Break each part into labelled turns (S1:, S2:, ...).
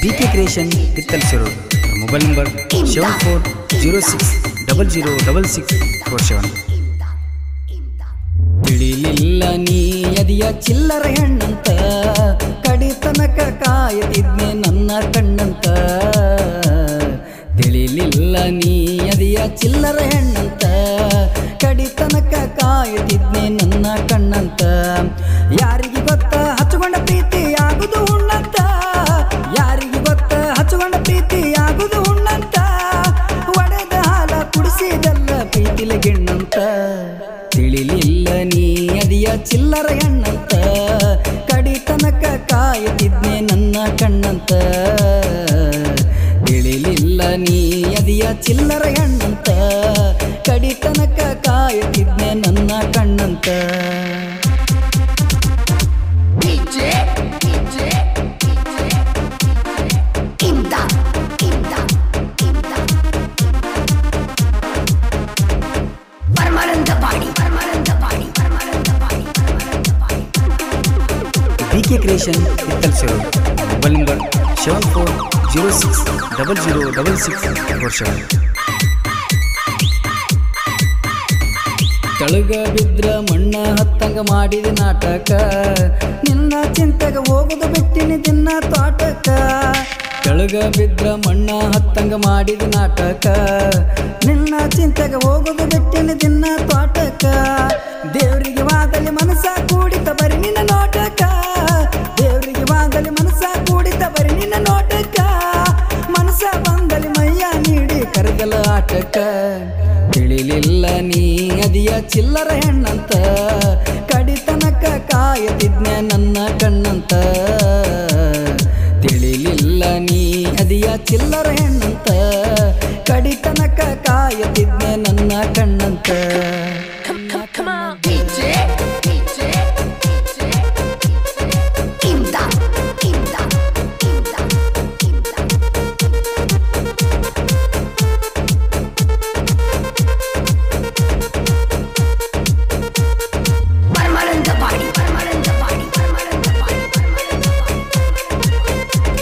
S1: D K creation ಕಿತ್ತಲ್ಸಿರು mobile number seven four zero six double zero double six four seven
S2: ತಿಳಿಲಿಲ್ಲ ನೀ ಎದಿಯ ಚಿಲ್ಲರ ಹೆಣ್ಣಂತ ಕಡಿತನಕ ಕಾಯತಿದ್ನೆ ನನ್ನ ಕಣ್ಣಂತ ತಿಳಿಲಿಲ್ಲ ನೀ ಎದಿಯ ಚಿಲ್ಲರ ಹೆಣ್ಣಂತ ಕಡಿತನಕ ಕಾಯತಿದ್ನೆ ನನ್ನ ಕಣ್ಣಂತ ಯಾರಿಗೆ ಗೊತ್ತ ಹಚ್ಕೊಂಡ ಪ್ರೀತಿ ಆಗುದು ಉಣ್ಣಂತ ಯಾರಿಗೆ ಗೊತ್ತ ಹಚ್ಕೊಂಡ ಪ್ರೀತಿ ಆಗುದು ಉಣ್ಣಂತ ಒಡೆದ ಹಾಲ ಕುಡಿಸಿದಲ್ಲ ಪ್ರೀತಿಲ ಗಿಣ್ಣಂತ ತಿಳಿಲಿಲ್ಲ ನೀ ಅದಿಯ ಚಿಲ್ಲರ ಹೆಣ್ಣಂತ ಕಡಿತನಕ ಕಾಯುತ್ತಿದ್ನೆ ನನ್ನ ಕಣ್ಣಂತ ತಿಳಿಲಿಲ್ಲ ನೀ ಅದಿಯ ಚಿಲ್ಲರ ಹೆಣ್ಣಂತ ಕಡಿತನಕ ಕಾಯುತ್ತಿದ್ನೆ ನನ್ನ ಕಣ್ಣಂತ
S3: DJ, DJ, Inda, Inda, Inda. Permanent body, permanent body, permanent body, permanent body.
S1: D K creation ಕಿತ್ತಲ್ಸಿರು mobile number seven four zero six double zero double six four seven
S2: ಕೆಳಗ ಬಿದ್ರ ಮಣ್ಣ ಹತ್ತಂಗ ಮಾಡಿದ ನಾಟಕ ನಿನ್ನ ಚಿಂತೆಗ ಹೋಗುದು ಬಿಟ್ಟಿನಿ ದಿನ ತೋಟಕ ಕೆಳಗ ಬಿದ್ರ ಮಣ್ಣ ಹತ್ತಂಗ ಮಾಡಿದ ನಾಟಕ ನಿನ್ನ ಚಿಂತೆಗ ಹೋಗುದು ಬಿಟ್ಟಿನಿ ದಿನ ತೋಟಕ ದೇವರಿಗೆ ವಾದಲಿ ಮನಸ್ಸ ಕೂಡಿತ ಬರಿ ನಿನ್ನ ನೋಟಕ ದೇವರಿಗೆ ವಾದಲಿ ಮನಸ್ಸ ಕೂಡಿತ ಬರಿ ನಿನ್ನ ನೋಟಕ ಮನಸ್ಸ ಬಂದಲಿ ಮೈಯ ನೀಡಿ ಕರಗಲ ಆಟಕ ತಿಳಿಲಿಲ್ಲ ನೀ ಅದಿಯ ಚಿಲ್ಲರ ಹೆಣ್ಣಂತ ಕಡಿತನಕ ಕಾಯತಿದ್ನೆ ನನ್ನ ಕಣ್ಣಂತ ತಿಳಿಲಿಲ್ಲ ನೀ ಅದಿಯ ಚಿಲ್ಲರ ಹೆಣ್ಣಂತ ಕಡಿತನಕ ಕಾಯತಿದ್ನೆ ನನ್ನ ಕಣ್ಣಂತ
S3: DJ, DJ, Inda, Inda, Inda, Inda. Permanent body, permanent body, permanent body, permanent body.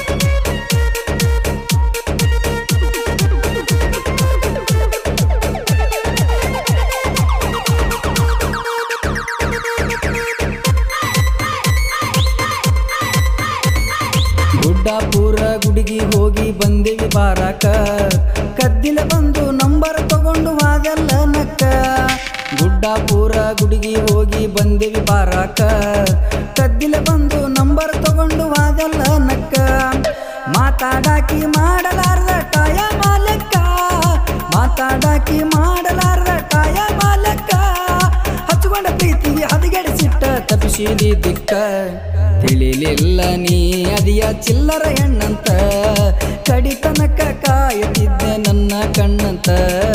S2: Guddapur ಗುಡಿಗಿ ಹೋಗಿ ಬಂದೆವಿ ಬಾರಾಕ ಕದ್ದಿಲ ಬಂದು ನಂಬರ್ ತಗೊಂಡು ಹಾಗಲ್ಲ ನಕ್ಕ ಗುಡ್ಡಾಪುರ ಗುಡಿಗಿ ಹೋಗಿ ಬಂದೆವಿ ಬಾರಾಕ ಕದ್ದಿಲ ಬಂದು ನಂಬರ್ ತಗೊಂಡು ಹಾಗಲ್ಲ ನಕ್ಕ ಮಾತಾಡಾಕಿ ಮಾಡಲಾರ್ದ ಟಾಯ ಮಾಲಕ್ಕ ಮಾತಾಡಾಕಿ ಮಾಡಲಾರ್ದ ಟಾಯ ಮಾಲಕ್ಕ ಹಚ್ಕೊಂಡ ಪ್ರೀತಿಗೆ ಹದಗೆಡಿಸಿಟ್ಟ ತಪ್ಪಿಸಿದಿ ದಿಕ್ಕ ತಿಳಿಲಿಲ್ಲ ನೀ ಅದಿಯ ಚಿಲ್ಲರ ಹೆಣ್ಣಂತ ಕಡಿತನಕ ಕಾಯುತ್ತಿದ್ದೆ ನನ್ನ ಕಣ್ಣಂತ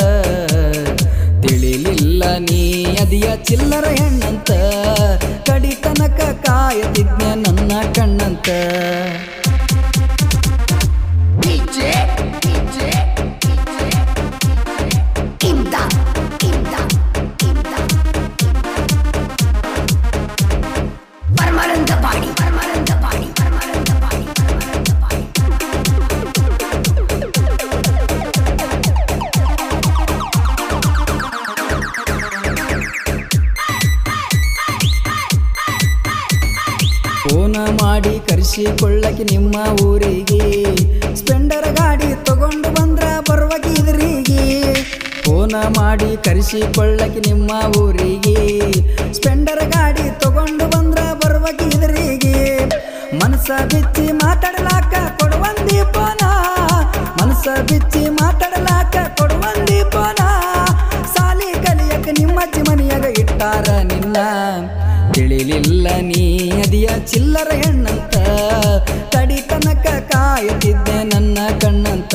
S2: ತಿಳಿಲಿಲ್ಲ ನೀ ಅದಿಯ ಚಿಲ್ಲರ ಹೆಣ್ಣಂತ ಕಡಿತನಕ ಕಾಯುತ್ತಿದ್ದೆ ನನ್ನ ಕಣ್ಣಂತ
S3: DJ, DJ, Inda, Inda, Inda. Permanent body, permanent body, permanent body, permanent body.
S2: ಫೋನ ಮಾಡಿ ಕರೆಸಿಕೊಳ್ಳಕ್ಕೆ ನಿಮ್ಮ ಊರಿಗೆ ಸ್ಪೆಂಡರ್ ಗಾಡಿ ತಗೊಂಡು ಬಂದ್ರ ಬರುವಾಗಿದ್ರಿಗೆ ಫೋನ ಮಾಡಿ ಕರೆಸಿಕೊಳ್ಳಕ್ಕೆ ನಿಮ್ಮ ಊರಿಗೆ ಸ್ಪೆಂಡರ್ ಗಾಡಿ ತಗೊಂಡು ಬಂದ್ರ ಬರುವಾಗಿದ್ರಿಗೆ ಮನಸ್ಸ ಬಿಚ್ಚಿ ಮಾತಾಡಲಾಕ ಕೊಡುವಂದಿ ಪೋನ ಮನಸ್ಸ ಬಿಚ್ಚಿ ಮಾತಾಡಲಾಕ ಕೊಡುವಂದಿ ಪೋನ ಸಾಲಿ ಕಲಿಯಕ ನಿಮ್ಮಜ್ಜಿ ಮನೆಯಾಗ ಇಟ್ಟಾರ ನಿನ್ನ ತಿಳಿಲಿಲ್ಲ ನೀ ಅದಿಯ ಚಿಲ್ಲರ ಹೆಣ್ಣಂತ ಕಡಿತನಕ ಕಾಯುತ್ತಿದ್ದೆ ನನ್ನ ಕಣ್ಣಂತ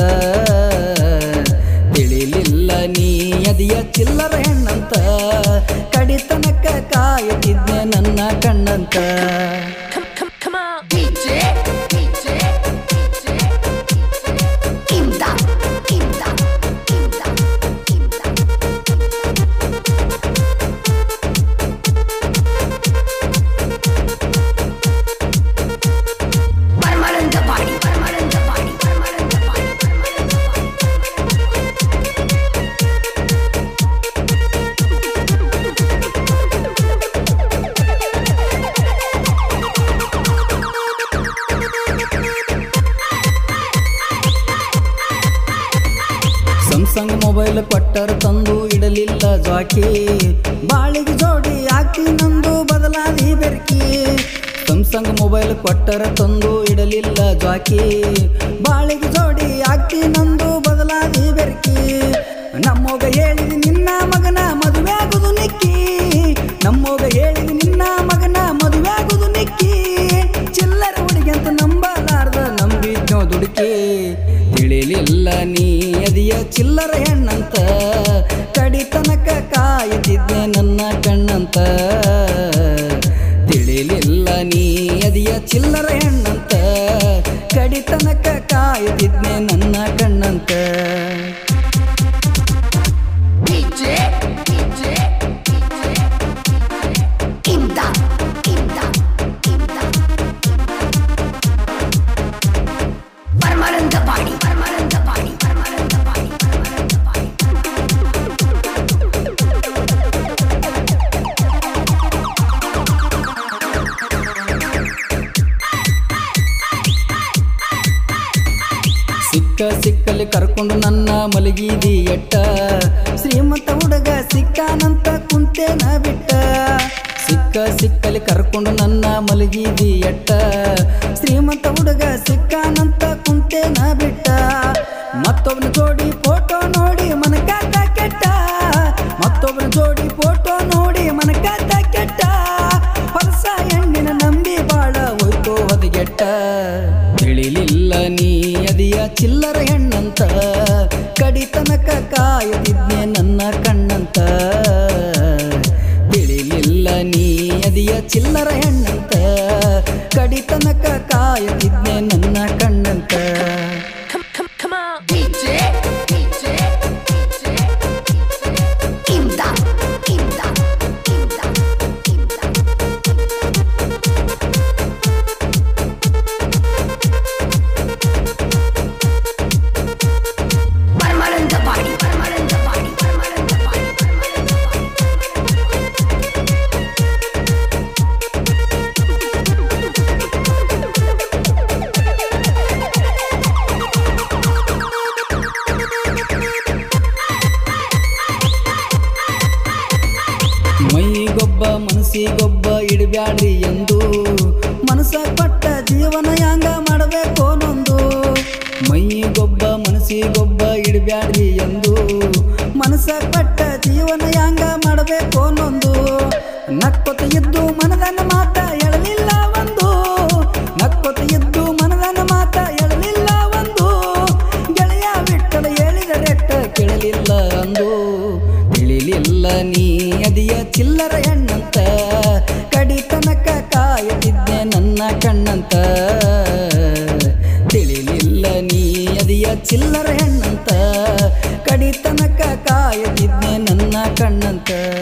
S2: ತಿಳಿಲಿಲ್ಲ ನೀ ಅದಿಯ ಚಿಲ್ಲರ ಹೆಣ್ಣಂತ ಕಡಿತನಕ ಕಾಯುತ್ತಿದ್ದೆ ನನ್ನ ಕಣ್ಣಂತ
S3: DJ, DJ, Inda, Inda, Inda, Inda.
S2: Mobile ಕೊಟ್ಟರ ತಂದು ಇಡಲಿಲ್ಲ ಜಾಕಿ ಬಾಳಿಗೆ ಜೋಡಿ ಹಾಕಿ ನಂದು ಬದಲಾದಿ ಬೆರಕಿ ಸ್ಯಾಮ್ಸಂಗ್ ಮೊಬೈಲ್ ಕೊಟ್ಟರ ತಂದು ಇಡಲಿಲ್ಲ ಜಾಕಿ ಬಾಳಿಗೆ ಜೋಡಿ ಹಾಕಿ ನಂದು ಬದಲಾದಿ ಬೆರಕಿ ನಮ್ಮೋಗ ಹೇಳಿದ ನಿನ್ನ ಮಗನ ಮದುವೆ ಆಗುದು ನಿಕ್ಕಿ ನಮ್ಮೋಗ ಹೇಳಿದ ನಿನ್ನ ಮಗನ ಮದುವೆ ಆಗುದು ನಿಕ್ಕಿ ಚಿಲ್ಲರ ಹುಡುಗಿ ಅಂತ ನಂಬಲಾರ್ದ ನಂಬಿದ್ನೋ ದುಡುಕಿ ತಿಳಿಲಿಲ್ಲ ನೀ ಅದಿಯ ಚಿಲ್ಲರ ಹೆಣ್ಣಂತ ಕಡಿತನಕ ಕಾಯುತ್ತಿದ್ದೆ ನನ್ನ ಕಣ್ಣಂತ ತಿಳಿಲಿಲ್ಲ ನೀ ಅದಿಯ ಚಿಲ್ಲರ ಹೆಣ್ಣಂತ ಕಡಿತನಕ ಕಾಯುತ್ತಿದ್ದೆ ನನ್ನ ಕಣ್ಣಂತ
S3: DJ, DJ, Imda, Imda, Imda. Parmaranda Padi, Parmaranda Padi, Parmaranda Padi, Parmaranda Padi.
S2: ಸಿಕ್ಕ ಸಿಕ್ಕಲ್ಲಿ ಕರ್ಕೊಂಡು ನನ್ನ ಮಲಗಿದಿ ಎಟ್ಟ ಶ್ರೀಮಂತ ಹುಡುಗ ಸಿಕ್ಕಾನಂತ ಕುಂತೇನ ಬಿಟ್ಟ ಸಿಕ್ಕ ಸಿಕ್ಕಲ್ಲಿ ಕರ್ಕೊಂಡು ನನ್ನ ಮಲಗಿದಿ ಎಟ್ಟ ಶ್ರೀಮಂತ ಹುಡುಗ ಸಿಕ್ಕಾನಂತ ಕುಂತೇನ ಬಿಟ್ಟ ಮತ್ತೊಬ್ಬನ ಜೋಡಿ ಫೋಟೋ ನೋಡಿ ಮನಕಾತ ಕೆಟ್ಟ ಮತ್ತೊಬ್ಬನ ಜೋಡಿ ಫೋಟೋ ನೋಡಿ ಮನಕಾತ ಕೆಟ್ಟ ಹೊಲಸ ಹೆಣ್ಣಿನ ನಂಬಿ ಬಾಳ ಹೋಯ್ತು ಹೊದಗೆಟ್ಟ ತಿಳಿಲಿಲ್ಲ ನೀ ಅದಿಯ ಚಿಲ್ಲರ ಹೆಣ್ಣಂತ ಕಡಿತನಕ ಕಾಯುತ್ತಿದ್ನೆ ನನ್ನ ಕಣ್ಣಂತ ತಿಳಿಲಿಲ್ಲ ನೀ ಅದಿಯ ಚಿಲ್ಲರ ಹೆಣ್ಣಂತ ಕಡಿತನಕ ಕಾಯುತ್ತಿದ್ನೆ ನನ್ನ ಕಣ್ಣಂತ
S3: DJ, DJ, Imda, Imda, Imda, Imda. Parmaranda Padi, Parmaranda Padi, Parmaranda Padi, Parmaranda Padi.
S2: ಮೈಗೊಬ್ಬ ಮನಸ್ಸಿಗೊಬ್ಬ ಇಡಬ್ಯಾಡ್ರಿ ಎಂದು ಮನಸ್ಸ ಪಟ್ಟ ಜೀವನ ಯಾಂಗ ಮಾಡಬೇಕು ನೊಂದು ಮೈಗೊಬ್ಬ ಮನಸ್ಸಿಗೊಬ್ಬ ಇಡಬ್ಯಾಡ್ರಿ ಎಂದು ಮನಸ್ಸ ಪಟ್ಟ ಜೀವನ ಯಾಂಗ ಮಾಡಬೇಕು ನೊಂದು ನಕ್ಕೊತ ಇದ್ದು ಮನದನ ಮಾತ ಎಳಲಿಲ್ಲ ಒಂದು ನಕ್ಕೊತ ಇದ್ದು ಮನದನ ಮಾತ ಎಳಲಿಲ್ಲ ಒಂದು ಗೆಳೆಯ ಬಿಟ್ಟಲು ಹೇಳಿದರೆಟ್ಟ ಕೇಳಲಿಲ್ಲ ಅಂದು ತಿಳಿಲಿಲ್ಲ ನೀ ಅದಿಯ ಚಿಲ್ಲರ ಹೆಣ್ಣಂತ ಕಡಿತನಕ ಕಾಯುತ್ತಿದ್ದೆ ನನ್ನ ಕಣ್ಣಂತ ತಿಳಿಲಿಲ್ಲ ನೀ ಅದಿಯ ಚಿಲ್ಲರ ಹೆಣ್ಣಂತ ಕಡಿತನಕ ಕಾಯುತ್ತಿದ್ದೆ ನನ್ನ ಕಣ್ಣಂತ